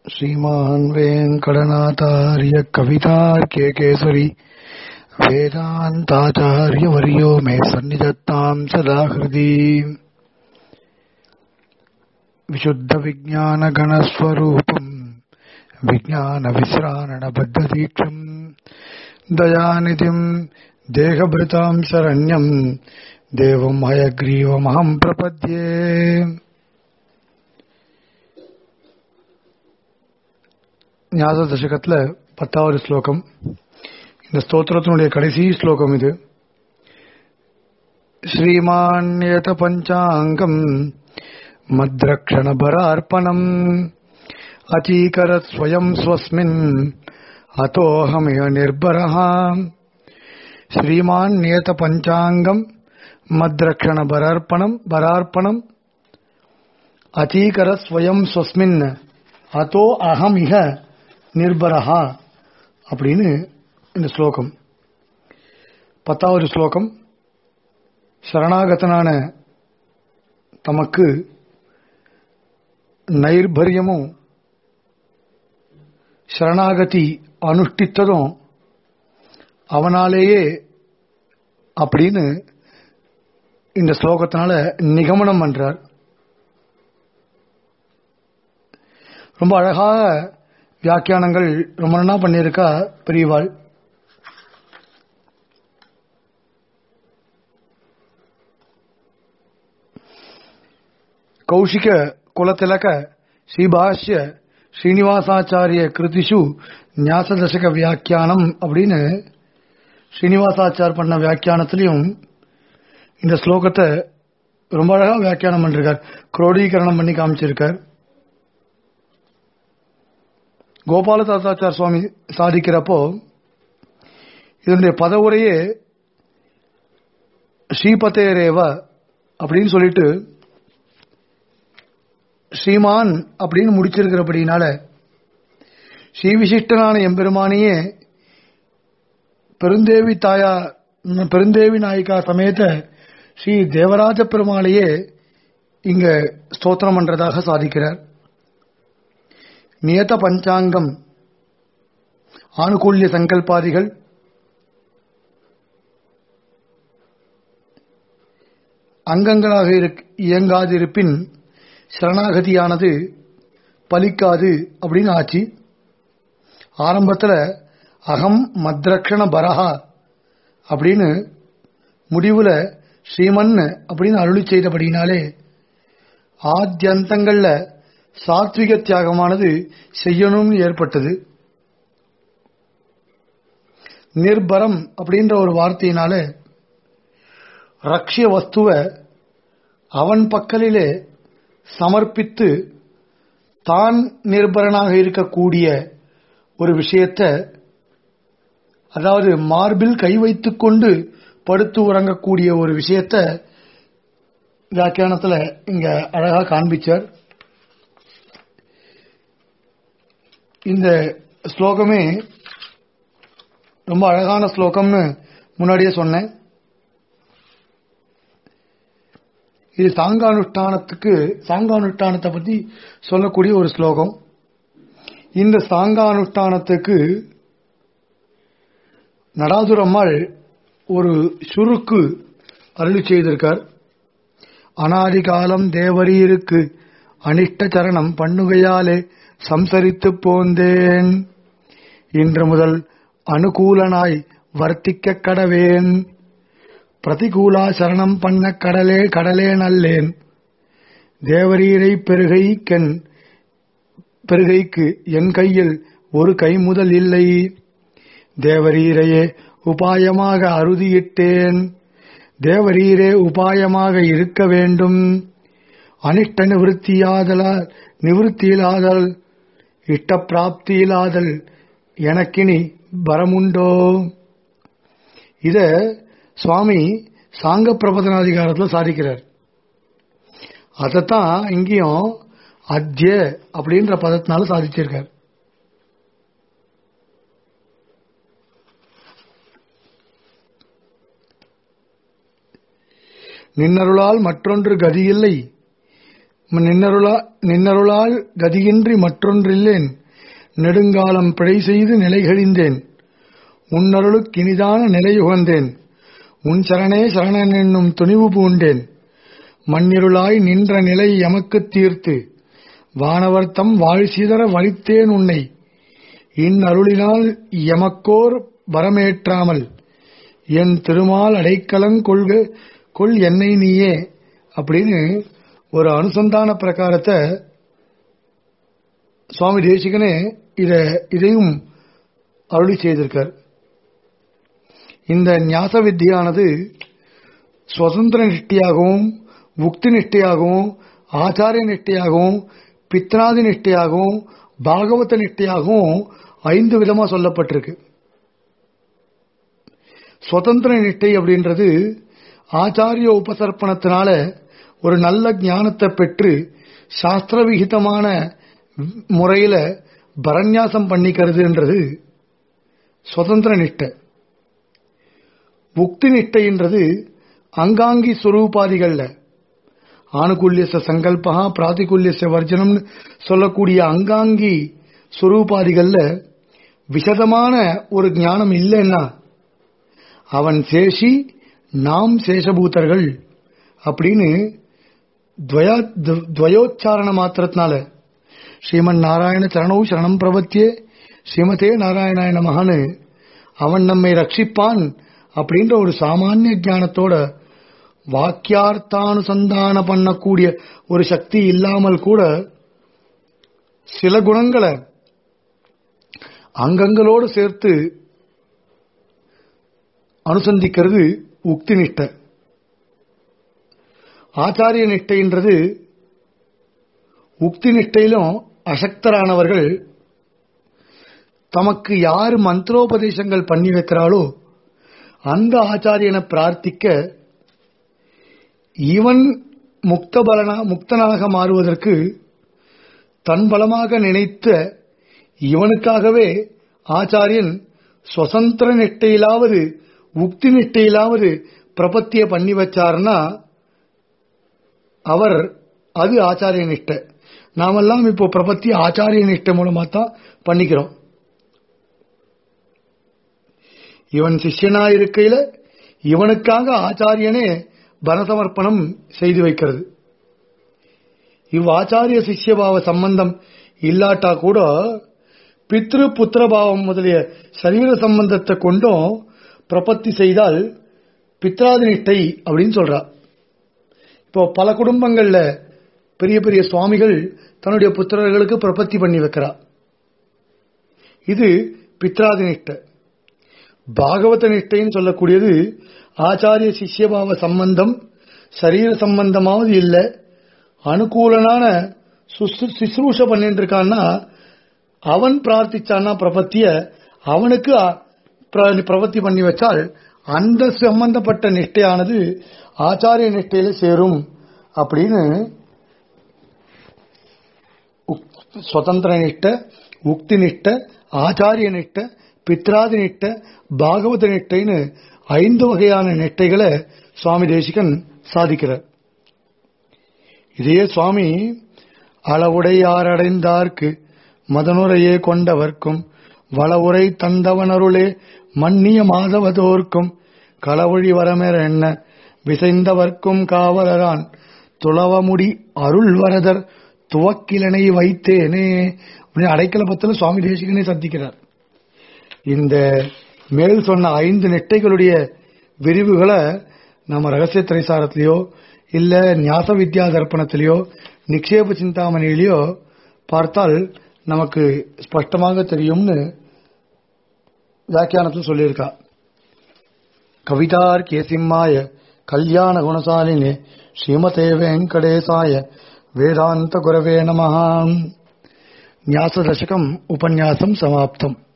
श्रीमान् वेङ्कटनाथार्य कवितार्के केसरी वेदान्ताचार्यवर्यो मे सन्निधत्ताम् सदा हृदि विशुद्धविज्ञानगणस्वरूपम् विज्ञानविश्राणबद्धदीक्षम् दयानिधिम् देहभृताम् शरण्यम् देवम् हयग्रीवमहम् प्रपद्ये ஞாத தசகத்துல பத்தாவது ஸ்லோகம் இந்த ஸ்தோத்திரத்தினுடைய கடைசி ஸ்லோகம் இது ஸ்ரீமான்யத பஞ்சாங்கம் மத்ரக்ஷண பரார்ப்பணம் அச்சீகரத் ஸ்வயம் ஸ்வஸ்மின் அத்தோஹமிய நிர்பரः ஸ்ரீமான் நியத பஞ்சாங்கம் மத்ரக்ஷண பரார்ப்பணம் பரார்ப்பணம் அச்சீகர ஸ்வயம் ஸ்வஸ்மின் அதோ அகம் இக நிர்பரஹா அப்படின்னு இந்த ஸ்லோகம் பத்தாவது ஸ்லோகம் சரணாகதனான தமக்கு நைர்பரியமும் சரணாகதி அனுஷ்டித்ததும் அவனாலேயே அப்படின்னு இந்த ஸ்லோகத்தினால நிகமனம் பண்றார் ரொம்ப அழகாக வியாக்கியானங்கள் ரொம்ப நல்லா பண்ணியிருக்கா பெரியவாள் கௌஷிக குலத்திலக ஸ்ரீபாஷ்ய ஸ்ரீனிவாசாச்சாரிய கிருதிஷு ஞாசதசக வியாக்கியானம் அப்படின்னு ஸ்ரீனிவாசாச்சார் பண்ண வியாக்கியானத்திலையும் இந்த ஸ்லோகத்தை ரொம்ப அழகா வியாக்கியானம் பண்ணிருக்கார் குரோடீகரணம் பண்ணி காமிச்சிருக்கார் கோபாலதாசாச்சார் சுவாமி சாதிக்கிறப்போ இதனுடைய பதவுரையே ஸ்ரீபதேரேவ அப்படின்னு சொல்லிட்டு ஸ்ரீமான் அப்படின்னு முடிச்சிருக்கிறபடினால ஸ்ரீவிசிஷ்டனான எம்பெருமானையே பெருந்தேவி தாயா பெருந்தேவி நாயிகா சமேத ஸ்ரீ தேவராஜ பெருமாளையே இங்க ஸ்தோத்திரம் பண்றதாக சாதிக்கிறார் நியத பஞ்சாங்கம் ஆணுகூல்ய சங்கல்பாதிகள் அங்கங்களாக இயங்காதிருப்பின் சரணாகதியானது பலிக்காது அப்படின்னு ஆச்சு ஆரம்பத்தில் அகம் மத்ரக்ஷண பரஹா அப்படின்னு முடிவில் ஸ்ரீமன் அப்படின்னு அருளி செய்தபடினாலே ஆத்தியந்தங்கள்ல சாத்விக தியாகமானது செய்யணும்னு ஏற்பட்டது நிர்பரம் அப்படின்ற ஒரு வார்த்தையினால ரக்ஷிய வஸ்துவ அவன் பக்கலிலே சமர்ப்பித்து தான் நிர்பரனாக இருக்கக்கூடிய ஒரு விஷயத்தை அதாவது மார்பில் கை வைத்துக் கொண்டு படுத்து உறங்கக்கூடிய ஒரு விஷயத்த வியாக்கியானத்தில் இங்க அழகா காண்பிச்சார் இந்த ஸ்லோகமே ரொம்ப அழகான ஸ்லோகம்னு முன்னாடியே சொன்னேன் இது சாங்கானுஷ்டானத்துக்கு சாங்கானுஷ்டானத்தை பத்தி சொல்லக்கூடிய ஒரு ஸ்லோகம் இந்த சாங்கானுஷ்டானத்துக்கு நடாதுரம்மாள் ஒரு சுருக்கு அருளி செய்திருக்கார் அனாதி காலம் தேவரீருக்கு அனிஷ்ட சரணம் பண்ணுகையாலே சம்சரித்து போந்தேன் இன்று முதல் அனுகூலனாய் வர்த்திக்க கடவேன் பிரதிகூலா சரணம் பண்ண கடலே கடலே நல்லேன் தேவரீரை பெருகைக்கென் பெருகைக்கு என் கையில் ஒரு கை முதல் இல்லை தேவரீரையே உபாயமாக அறுதியிட்டேன் தேவரீரே உபாயமாக இருக்க வேண்டும் அனிஷ்ட நிவൃத்தியாதலால் நிவൃத்தியிலாதல் இஷ்ட பிராப்தியிலாதல் எனக்கினி வரமுண்டோ இத சுவாமி சாங்க பிரபதனாதிகாரத்தில் சாதிக்கிறார் அதைத்தான் இங்கேயும் அத்திய அப்படின்ற பதத்தினால சாதிச்சிருக்கார் நின்னருளால் மற்றொன்று கதியில்லை நின்னருளா நின்னருளால் கதியின்றி மற்றொன்றில்லேன் நெடுங்காலம் பிழை செய்து நிலைகழிந்தேன் உன்னருளுக்கினிதான நிலையுகந்தேன் உன் சரணே சரணன் என்னும் துணிவு பூண்டேன் மண்ணிருளாய் நின்ற நிலை எமக்குத் தீர்த்து வானவர்த்தம் வாழ்சிதற வலித்தேன் உன்னை இந்நருளினால் எமக்கோர் வரமேற்றாமல் என் திருமால் அடைக்கலங் கொள்க கொள் என்னை நீயே அப்படின்னு ஒரு அனுசந்தான பிரகாரத்தை சுவாமி தேசிகனே இத இதையும் அருளி செய்திருக்கார் இந்த ஞாச வித்தியானது சுதந்திர நிஷ்டையாகவும் முக்தி நிஷ்டையாகவும் ஆச்சாரிய நிஷ்டையாகவும் பித்னாதி நிஷ்டையாகவும் பாகவத நிஷ்டையாகவும் ஐந்து விதமா சொல்லப்பட்டிருக்கு சுதந்திர நிஷ்டை அப்படின்றது ஆச்சாரிய உபசர்ப்பணத்தினால ஒரு நல்ல ஞானத்தை பெற்று சாஸ்திர விகிதமான முறையில பரநியாசம் பண்ணிக்கிறதுன்றது சுதந்திர நிஷ்டை முக்தி நிஷ்டைன்றது அங்காங்கி சுரூபாதிகள்ல ஆணுகுல்யச சங்கல்பா பிராதிகுல்யச வர்ஜனம்னு சொல்லக்கூடிய அங்காங்கி சுரூபாதிகள்ல விசதமான ஒரு ஞானம் இல்லைன்னா அவன் சேஷி நாம் சேஷபூதர்கள் அப்படின்னு துவயோச்சாரண மாத்திரத்தினால ஸ்ரீமன் நாராயண சரணவு சரணம் பிரபத்தியே ஸ்ரீமதே நாராயணாய நமகனு அவன் நம்மை ரட்சிப்பான் அப்படின்ற ஒரு சாமானிய ஞானத்தோட வாக்கியார்த்தானுசந்தான பண்ணக்கூடிய ஒரு சக்தி இல்லாமல் கூட சில குணங்களை அங்கங்களோடு சேர்த்து அனுசந்திக்கிறது உக்தி நிஷ்டை ஆச்சாரிய நிஷ்டைன்றது உக்தி நிஷ்டையிலும் அசக்தரானவர்கள் தமக்கு யார் மந்திரோபதேசங்கள் பண்ணி வைக்கிறாளோ அந்த ஆச்சாரியனை பிரார்த்திக்க இவன் முக்த பலனா முக்தனாக மாறுவதற்கு தன் பலமாக நினைத்த இவனுக்காகவே ஆச்சாரியன் சுதந்திர நிட்டையிலாவது உக்தி நிட்டையிலாவது பிரபத்திய பண்ணி வச்சார்னா அவர் அது ஆச்சாரிய நிஷ்டை நாமெல்லாம் இப்போ பிரபத்தி ஆச்சாரிய நிஷ்டை மூலமா தான் பண்ணிக்கிறோம் இவன் சிஷ்யனா இருக்கையில இவனுக்காக ஆச்சாரியனே பரசமர்ப்பணம் செய்து வைக்கிறது இவ் ஆச்சாரிய சிஷ்யபாவ சம்பந்தம் இல்லாட்டா கூட பித்ரு புத்திரபாவம் முதலிய சரீர சம்பந்தத்தை கொண்டும் பிரபத்தி செய்தால் பித்ராதி நிஷ்டை அப்படின்னு சொல்றா இப்போ பல குடும்பங்கள்ல பெரிய பெரிய சுவாமிகள் தன்னுடைய புத்திரர்களுக்கு பிரபத்தி பண்ணி வைக்கிறா இது பித்ராதி நிஷ்டை பாகவத நிஷ்டைன்னு சொல்லக்கூடியது ஆச்சாரிய சிஷ்யபாவ சம்பந்தம் சரீர சம்பந்தமாவது இல்லை அனுகூலனான சிசுரூஷ பண்ணிட்டு இருக்கான்னா அவன் பிரார்த்திச்சான்னா பிரபத்திய அவனுக்கு பிரபத்தி பண்ணி வச்சால் அந்த சம்பந்தப்பட்ட நிஷ்டையானது ஆச்சாரிய நிஷ்டையில சேரும் அப்படின்னு சுதந்திர நிஷ்ட உக்தி நிஷ்ட ஆச்சாரிய நிஷ்ட பித்ராதி நிஷ்ட பாகவத நிஷ்டைன்னு ஐந்து வகையான நெட்டைகளை சுவாமி தேசிகன் சாதிக்கிறார் இதே சுவாமி அளவுடையாரடைந்தார்க்கு மதனுரையே கொண்டவர்க்கும் வளவுரை தந்தவனருளே மன்னிய மாதவதோர்க்கும் களவழி வரமெற என்ன விசைந்தவர்க்கும் காவலரான் துளவமுடி அருள் வரதர் துவக்கிலனை வைத்தேனே அப்படின்னு அடைக்கல பத்தில சுவாமி தேசிகனே சந்திக்கிறார் இந்த மேல் சொன்ன ஐந்து நெட்டைகளுடைய விரிவுகளை நம்ம ரகசிய திரைசாரத்திலேயோ இல்ல ஞாச வித்யா தர்ப்பணத்திலேயோ நிக்ஷேப சிந்தாமணியிலேயோ பார்த்தால் நமக்கு ஸ்பஷ்டமாக தெரியும்னு வியாக்கியானத்தில் சொல்லியிருக்கா கவிதார் கேசிம்மாய கல்யாண குணசாலினே ஸ்ரீமதே வெங்கடேசாய வேதாந்த குரவே நமஹாம் ஞாச தசகம் உபன்யாசம் சமாப்தம்